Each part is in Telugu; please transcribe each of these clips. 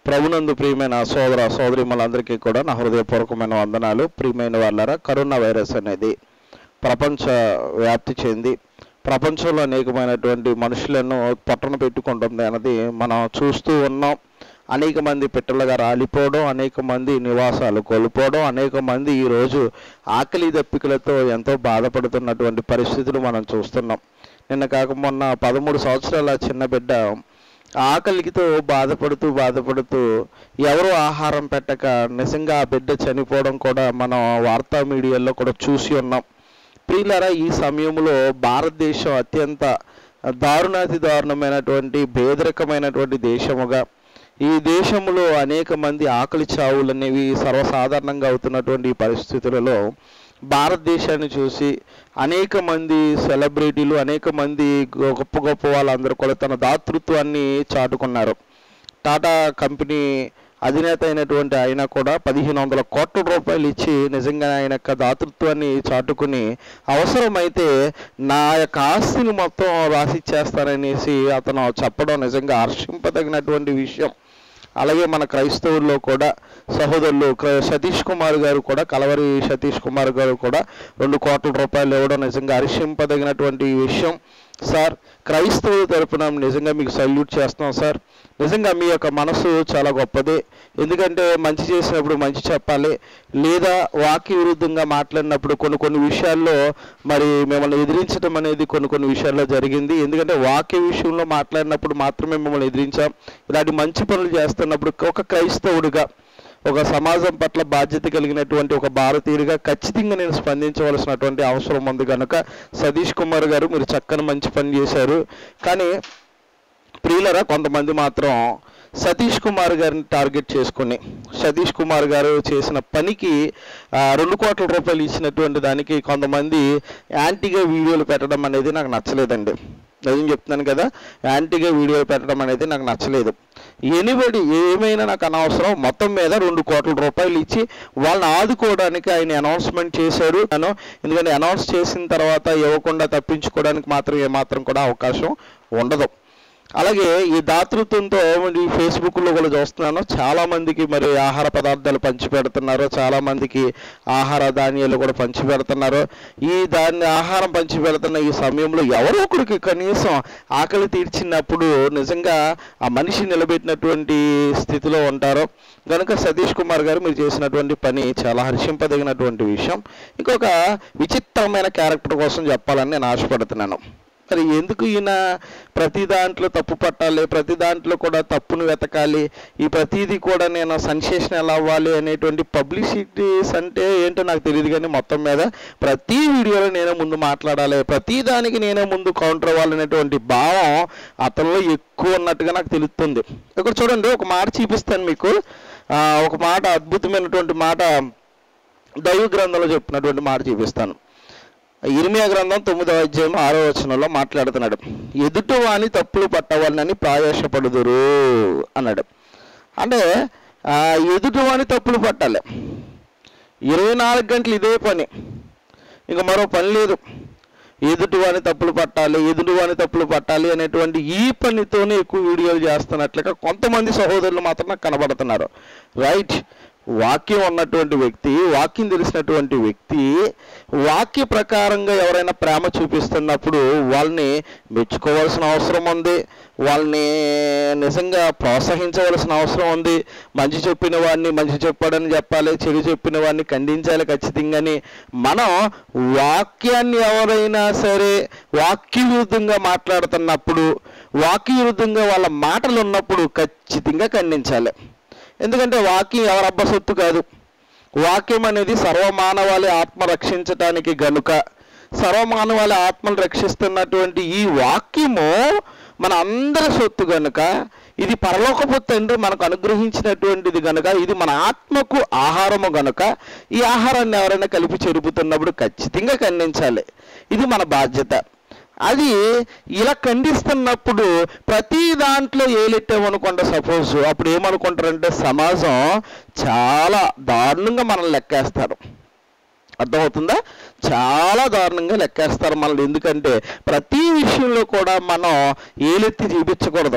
ప్రభునందు ప్రియమైన సోదర సోదరిమలందరికీ కూడా నా హృదయపూర్వకమైన వందనాలు ప్రియమైన వాళ్ళరా కరోనా వైరస్ అనేది ప్రపంచ వ్యాప్తి చెంది ప్రపంచంలో అనేకమైనటువంటి మనుషులను పట్టణ పెట్టుకుంటుంది అన్నది మనం చూస్తూ ఉన్నాం అనేక మంది పిట్టలుగా రాలిపోవడం అనేక మంది నివాసాలు కోల్పోవడం అనేక మంది ఈరోజు ఆకలి దప్పికలతో ఎంతో బాధపడుతున్నటువంటి పరిస్థితులు మనం చూస్తున్నాం నిన్న కాక మొన్న పదమూడు సంవత్సరాల చిన్న బిడ్డ ఆకలితో బాధపడుతూ బాధపడుతూ ఎవరు ఆహారం పెట్టక నిజంగా ఆ బిడ్డ చనిపోవడం కూడా మనం వార్తా మీడియాలో కూడా చూసి ఉన్నాం ప్రియులారా ఈ సమయంలో భారతదేశం అత్యంత దారుణాతి దారుణమైనటువంటి పేదరికమైనటువంటి దేశముగా ఈ దేశంలో అనేక మంది ఆకలి చావులు అనేవి సర్వసాధారణంగా అవుతున్నటువంటి ఈ పరిస్థితులలో భారతదేశాన్ని చూసి అనేక మంది సెలబ్రిటీలు అనేక మంది గొప్ప గొప్ప వాళ్ళందరూ కూడా తన దాతృత్వాన్ని చాటుకున్నారు టాటా కంపెనీ అధినేత అయినటువంటి ఆయన కూడా పదిహేను వందల కోట్ల రూపాయలు ఇచ్చి నిజంగా ఆయన యొక్క దాతృత్వాన్ని చాటుకుని అవసరమైతే నా యొక్క ఆస్తిని మొత్తం రాసిచ్చేస్తాననేసి అతను చెప్పడం నిజంగా హర్షింపదగినటువంటి విషయం అలాగే మన క్రైస్తవుల్లో కూడా సహోదరులు క్ర- సతీష్ కుమార్ గారు కూడా కలవరి సతీష్ కుమార్ గారు కూడా రెండు కోట్ల రూపాయలు ఇవ్వడం నిజంగా హర్షింపదగినటువంటి విషయం సార్ క్రైస్తవుల తరపున నిజంగా మీకు సల్యూట్ చేస్తున్నాం సార్ నిజంగా మీ యొక్క మనసు చాలా గొప్పది ఎందుకంటే మంచి చేసినప్పుడు మంచి చెప్పాలి లేదా వాక్య విరుద్ధంగా మాట్లాడినప్పుడు కొన్ని కొన్ని విషయాల్లో మరి మిమ్మల్ని ఎదిరించడం అనేది కొన్ని కొన్ని విషయాల్లో జరిగింది ఎందుకంటే వాక్య విషయంలో మాట్లాడినప్పుడు మాత్రమే మిమ్మల్ని ఎదిరించాం ఇలాంటి మంచి పనులు చేస్తున్నప్పుడు ఒక క్రైస్తవుడిగా ఒక సమాజం పట్ల బాధ్యత కలిగినటువంటి ఒక భారతీయుడిగా ఖచ్చితంగా నేను స్పందించవలసినటువంటి అవసరం ఉంది కనుక సతీష్ కుమార్ గారు మీరు చక్కని మంచి పని చేశారు కానీ ప్రియులరా కొంతమంది మాత్రం సతీష్ కుమార్ గారిని టార్గెట్ చేసుకుని సతీష్ కుమార్ గారు చేసిన పనికి ఆ, రెండు కోట్ల రూపాయలు ఇచ్చినటువంటి దానికి కొంతమంది యాంటీగా వీడియోలు పెట్టడం అనేది నాకు నచ్చలేదండి నిజం చెప్తున్నాను కదా యాంటీగా వీడియోలు పెట్టడం అనేది నాకు నచ్చలేదు ఎనిబడి ఏమైనా నాకు అనవసరం మొత్తం మీద రెండు కోట్ల రూపాయలు ఇచ్చి వాళ్ళని ఆదుకోవడానికి ఆయన అనౌన్స్మెంట్ చేశాడు నేను ఎందుకంటే అనౌన్స్ చేసిన తర్వాత ఇవ్వకుండా తప్పించుకోవడానికి మాత్రం ఏమాత్రం కూడా అవకాశం ఉండదు అలాగే ఈ దాతృత్వంతో ఈ ఫేస్బుక్లో కూడా చూస్తున్నాను చాలా మందికి మరి ఆహార పదార్థాలు పంచి పెడుతున్నారు చాలా మందికి ఆహార ధాన్యాలు కూడా పంచి పెడుతున్నారు ఈ దాన్ని ఆహారం పంచి పెడుతున్న ఈ సమయంలో ఎవరో ఒకరికి కనీసం ఆకలి తీర్చినప్పుడు నిజంగా ఆ మనిషి నిలబెట్టినటువంటి స్థితిలో ఉంటారు కనుక సతీష్ కుమార్ గారు మీరు చేసినటువంటి పని చాలా హర్షింపదగినటువంటి విషయం ఇంకొక విచిత్రమైన క్యారెక్టర్ కోసం చెప్పాలని నేను ఆశపడుతున్నాను మరి ఎందుకు ఈయన ప్రతి దాంట్లో తప్పు పట్టాలి ప్రతి దాంట్లో కూడా తప్పును వెతకాలి ఈ ప్రతిదీ కూడా నేను సెన్సేషన్ ఎలా అవ్వాలి అనేటువంటి పబ్లిసిటీస్ అంటే ఏంటో నాకు తెలియదు కానీ మొత్తం మీద ప్రతి వీడియోలో నేనే ముందు మాట్లాడాలి ప్రతి దానికి నేనే ముందు కౌంటర్ అవ్వాలనేటువంటి భావం అతనిలో ఎక్కువ ఉన్నట్టుగా నాకు తెలుస్తుంది ఇక్కడ చూడండి ఒక మాట చూపిస్తాను మీకు ఆ, ఒక మాట అద్భుతమైనటువంటి మాట దైవ గ్రంథంలో చెప్పినటువంటి మాట చూపిస్తాను ఇర్మియా గ్రంథం తొమ్మిదవ అధ్యాయం ఆరో వచనంలో మాట్లాడుతున్నాడు ఎదుటి వాని తప్పులు పట్టవాలని ప్రాయాసపడుదురు అన్నాడు అంటే ఆ, ఎదుటి వాని తప్పులు పట్టాలి ఇరవై నాలుగు గంటలు ఇదే పని ఇంకా మరో పని లేదు ఎదుటి వాని తప్పులు పట్టాలి ఎదుటి వాని తప్పులు పట్టాలి అనేటువంటి ఈ పనితోనే ఎక్కువ వీడియోలు చేస్తున్నట్లుగా కొంతమంది సహోదరులు మాత్రం నాకు కనబడుతున్నారు రైట్ వాక్యం ఉన్నటువంటి వ్యక్తి వాక్యం తెలిసినటువంటి వ్యక్తి వాక్య ప్రకారంగా ఎవరైనా ప్రేమ చూపిస్తున్నప్పుడు వాళ్ళని మెచ్చుకోవాల్సిన అవసరం ఉంది వాళ్ళని నిజంగా ప్రోత్సహించవలసిన అవసరం ఉంది మంచి చెప్పిన వాడిని మంచి చెప్పాడని చెప్పాలి చెడు చెప్పిన వాడిని ఖండించాలి ఖచ్చితంగాని మనం వాక్యాన్ని ఎవరైనా సరే వాక్య విరుద్ధంగా మాట్లాడుతున్నప్పుడు వాక్య విరుద్ధంగా వాళ్ళ మాటలు ఉన్నప్పుడు ఖచ్చితంగా ఖండించాలి ఎందుకంటే వాక్యం ఎవరబ్బ సొత్తు కాదు వాక్యం అనేది సర్వమానవాళి ఆత్మ రక్షించటానికి గనుక సర్వమానవాళి ఆత్మను రక్షిస్తున్నటువంటి ఈ వాక్యము మన అందరి సొత్తు గనుక ఇది పరలోకపు తండ్రి మనకు అనుగ్రహించినటువంటిది గనుక ఇది మన ఆత్మకు ఆహారము గనుక ఈ ఆహారాన్ని ఎవరైనా కలిపి చెరుపుతున్నప్పుడు ఖచ్చితంగా ఖండించాలి ఇది మన బాధ్యత అది ఇలా ఖండిస్తున్నప్పుడు ప్రతి దాంట్లో ఏలెట్టామనుకోండి సపోజ్ అప్పుడు ఏమనుకుంటారంటే సమాజం చాలా దారుణంగా మనల్ని లెక్కేస్తారు అర్థమవుతుందా చాలా దారుణంగా లెక్కేస్తారు మనల్ని ఎందుకంటే ప్రతి విషయంలో కూడా మనం ఏలెత్తి చూపించకూడదు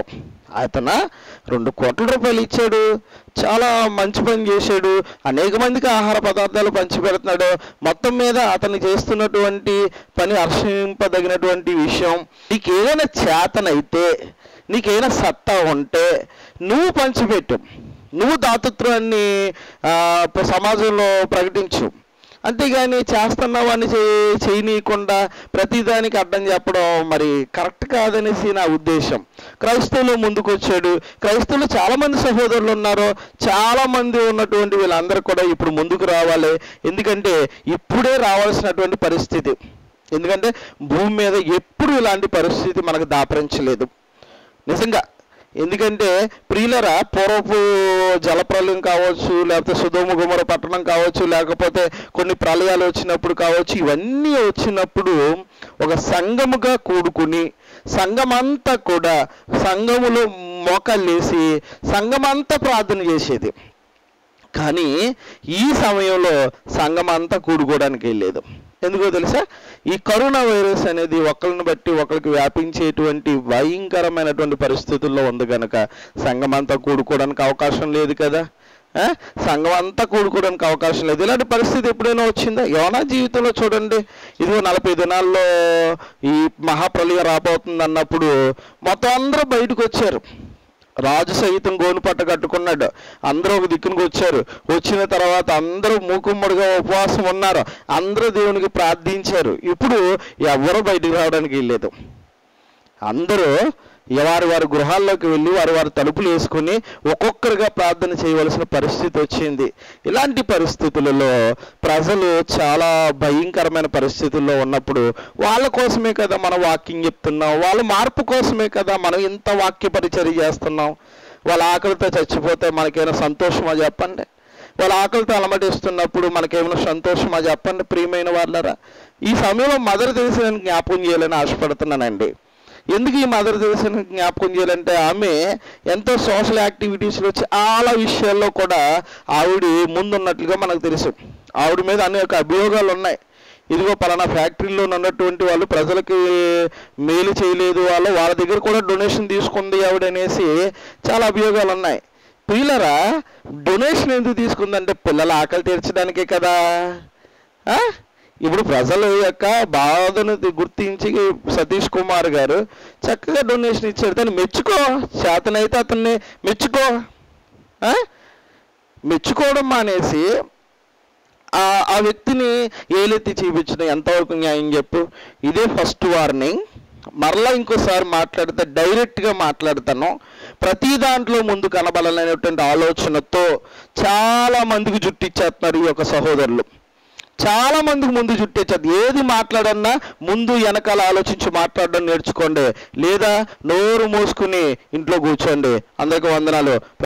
అతను రెండు కోట్ల రూపాయలు ఇచ్చాడు చాలా మంచి పని చేశాడు అనేక మందికి ఆహార పదార్థాలు పంచిపెడుతున్నాడు మొత్తం మీద అతను చేస్తున్నటువంటి పని హర్షింపదగినటువంటి విషయం నీకు ఏదైనా చేతనైతే నీకేదైనా సత్తా ఉంటే నువ్వు పంచిపెట్టు నువ్వు దాతృత్వాన్ని ఆ, సమాజంలో ప్రకటించు అంతేగాని చేస్తున్నావని చే- చేయనీయకుండా ప్రతిదానికి అడ్డం చెప్పడం మరి కరెక్ట్ కాదనేసి నా ఉద్దేశం క్రైస్తవులు ముందుకు వచ్చాడు క్రైస్తవులు చాలా మంది సహోదరులు ఉన్నారు చాలా మంది ఉన్నటువంటి వీళ్ళందరూ కూడా ఇప్పుడు ముందుకు రావాలి ఎందుకంటే ఇప్పుడే రావాల్సినటువంటి పరిస్థితి ఎందుకంటే భూమి మీద ఎప్పుడు ఇలాంటి పరిస్థితి మనకు దాపరించలేదు నిజంగా ఎందుకంటే ప్రియులరా పూర్వపు జలప్రలయం కావచ్చు లేకపోతే సుధోమ గుమర పట్టణం కావచ్చు లేకపోతే కొన్ని ప్రళయాలు వచ్చినప్పుడు కావచ్చు ఇవన్నీ వచ్చినప్పుడు ఒక సంఘముగా కూడుకుని సంఘమంతా కూడా సంఘములో మోకాళ్ళేసి సంఘమంతా ప్రార్థన చేసేది కానీ ఈ సమయంలో సంఘం అంతా కూడుకోవడానికి వెళ్ళలేదు ఎందుకో తెలుసా ఈ కరోనా వైరస్ అనేది ఒకరిని బట్టి ఒకరికి వ్యాపించేటువంటి భయంకరమైనటువంటి పరిస్థితుల్లో ఉంది కనుక సంఘం అంతా కూడుకోవడానికి అవకాశం లేదు కదా ఆ? సంఘం అంతా కూడుకోవడానికి అవకాశం లేదు ఇలాంటి పరిస్థితి ఎప్పుడైనా వచ్చిందా యోనా జీవితంలో చూడండి ఇదిగో నలభై దినాల్లో ఈ మహాప్రలయం రాబోతుంది అన్నప్పుడు మొత్తం అందరూ బయటకు వచ్చారు రాజు సహితం గోను పట్ట కట్టుకున్నాడు అందరూ ఒక దిక్కునికి వచ్చారు వచ్చిన తర్వాత అందరూ మూకుమ్మడిగా ఉపవాసం ఉన్నారు అందరూ దేవునికి ప్రార్థించారు ఇప్పుడు ఎవరు బయటికి రావడానికి వెళ్ళలేదు అందరూ వారి వారి గృహాల్లోకి వెళ్ళి వారి వారి తలుపులు వేసుకొని ఒక్కొక్కరుగా ప్రార్థన చేయవలసిన పరిస్థితి వచ్చింది ఇలాంటి పరిస్థితులలో ప్రజలు చాలా భయంకరమైన పరిస్థితుల్లో ఉన్నప్పుడు వాళ్ళ కోసమే కదా మనం వాకింగ్ చెప్తున్నాం వాళ్ళ మార్పు కోసమే కదా మనం ఇంత వాక్య పరిచర్య చేస్తున్నాం వాళ్ళ ఆకలితో చచ్చిపోతే మనకేమైనా సంతోషమా చెప్పండి వాళ్ళ ఆకలితో అలమటిస్తున్నప్పుడు మనకేమైనా సంతోషమా చెప్పండి ప్రియమైన వాళ్ళరా ఈ సమయంలో మదర్ తెలిసిన జ్ఞాపకం చేయాలని ఆశపడుతున్నానండి ఎందుకు ఈ మదర్ తెలిసిన జ్ఞాపకం చేయాలంటే ఆమె ఎంతో సోషల్ యాక్టివిటీస్లో చాలా విషయాల్లో కూడా ఆవిడ ముందున్నట్లుగా మనకు తెలుసు ఆవిడ మీద అనేక అభియోగాలు ఉన్నాయి ఇదిగో పలానా ఫ్యాక్టరీలో ఉన్నటువంటి వాళ్ళు ప్రజలకి మేలు చేయలేదు వాళ్ళు వాళ్ళ దగ్గర కూడా డొనేషన్ తీసుకుంది ఆవిడ అనేసి చాలా అభియోగాలు ఉన్నాయి పిల్లరా డొనేషన్ ఎందుకు తీసుకుందంటే పిల్లల ఆకలి తీర్చడానికే కదా ఆ? ఇప్పుడు ప్రజల యొక్క బాధను గుర్తించి సతీష్ కుమార్ గారు చక్కగా డొనేషన్ ఇచ్చాడు దాన్ని మెచ్చుకో చేతనైతే అతన్ని మెచ్చుకో ఆ? మెచ్చుకోవడం మానేసి ఆ ఆ వ్యక్తిని ఏలెత్తి చూపించడం ఎంతవరకు న్యాయం చెప్పు ఇదే ఫస్ట్ వార్నింగ్ మరలా ఇంకోసారి మాట్లాడితే డైరెక్ట్గా మాట్లాడతాను ప్రతి దాంట్లో ముందు కనబడాలనేటువంటి ఆలోచనతో చాలా మందికి జుట్టిచ్చేస్తున్నారు ఈ యొక్క సహోదరులు చాలా మందికి ముందు జుట్టించదు ఏది మాట్లాడన్నా ముందు వెనకాల ఆలోచించి మాట్లాడడం నేర్చుకోండి లేదా నోరు మూసుకుని ఇంట్లో కూర్చోండి అందరికీ వందనాలు